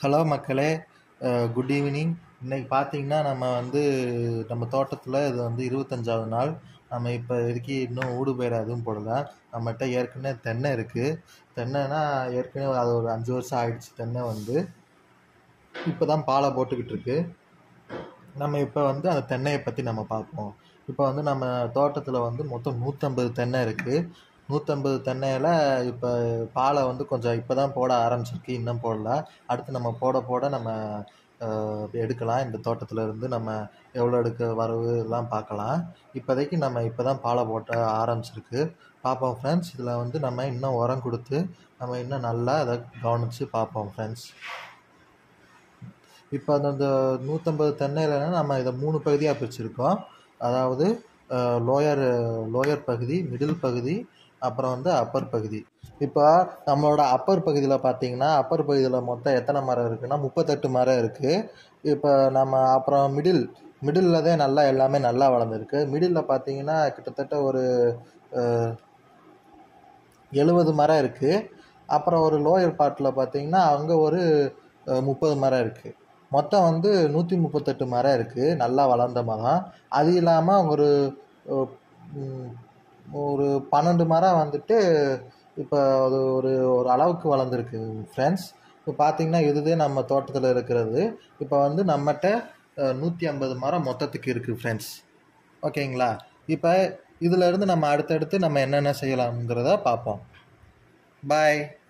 hello மக்களே good evening இன்னைக்கு பார்த்தீங்கன்னா நம்ம வந்து நம்ம தோட்டத்தில் இது வந்து இருபத்தஞ்சாவது நாள் நம்ம இப்போ இதுக்கு இன்னும் ஊடு பயிர் எதுவும் போடல நம்மகிட்ட ஏற்கனவே தென்னை இருக்குது தென்னைனா ஏற்கனவே அது ஒரு அஞ்சு வருஷம் ஆயிடுச்சு தென்னை வந்து இப்போ தான் பாலை போட்டுக்கிட்டு இருக்கு நம்ம இப்போ வந்து அந்த தென்னையை பற்றி நம்ம பார்ப்போம் இப்போ வந்து நம்ம தோட்டத்தில் வந்து மொத்தம் நூற்றம்பது தென்னை இருக்குது நூற்றம்பது தென்னையில் இப்போ பாலை வந்து கொஞ்சம் இப்போ தான் போட ஆரம்பிச்சிருக்கு இன்னும் போடல அடுத்து நம்ம போட போட நம்ம அஹ், எடுக்கலாம் இந்த தோட்டத்தில் இருந்து நம்ம எவ்வளோ எடுக்க வரவு எல்லாம் பார்க்கலாம் இப்போதைக்கு நம்ம இப்போ தான் பாலை போட்ட ஆரம்பிச்சிருக்கு பார்ப்போம் ஃப்ரெண்ட்ஸ் இதில் வந்து நம்ம இன்னும் உரம் கொடுத்து நம்ம இன்னும் நல்லா அதை கவனித்து பார்ப்போம் ஃப்ரெண்ட்ஸ் இப்போ அந்த நூற்றம்பது தென்னையிலனா நம்ம இதை மூணு பகுதியாக பிரிச்சிருக்கோம் அதாவது லோயர் லோயர் பகுதி மிடில் பகுதி அப்புறம் வந்து அப்பர் பகுதி இப்போ நம்மளோட அப்பர் பகுதியில் பார்த்தீங்கன்னா அப்பர் பகுதியில் மொத்தம் எத்தனை மரம் இருக்குன்னா முப்பத்தெட்டு மரம் இருக்குது இப்போ நம்ம அப்புறம் மிடில் மிடில் தான் நல்லா எல்லாமே நல்லா வளர்ந்துருக்கு மிடில் பார்த்தீங்கன்னா கிட்டத்தட்ட ஒரு எழுபது மரம் இருக்குது அப்புறம் ஒரு லோயர் பார்ட்டில் பார்த்தீங்கன்னா அங்கே ஒரு முப்பது மரம் இருக்குது மொத்தம் வந்து நூற்றி முப்பத்தெட்டு மரம் இருக்குது நல்லா வளர்ந்த மரம் அது இல்லாமல் ஒரு அஹ், ம், ஒரு பன்னெண்டு மரம் வந்துட்டு இப்போ அது ஒரு ஒரு அளவுக்கு வளர்ந்துருக்கு ஃப்ரெண்ட்ஸ் இப்போ பார்த்தீங்கன்னா இதுதே நம்ம தோட்டத்தில் இருக்கிறது இப்போ வந்து நம்மகிட்ட நூற்றி ஐம்பது மரம் மொத்தத்துக்கு இருக்குது ஃப்ரெண்ட்ஸ் ஓகேங்களா இப்போ இதில் இருந்து நம்ம அடுத்தடுத்து நம்ம என்னென்ன செய்யலாம்ங்கிறத பார்ப்போம் பாய்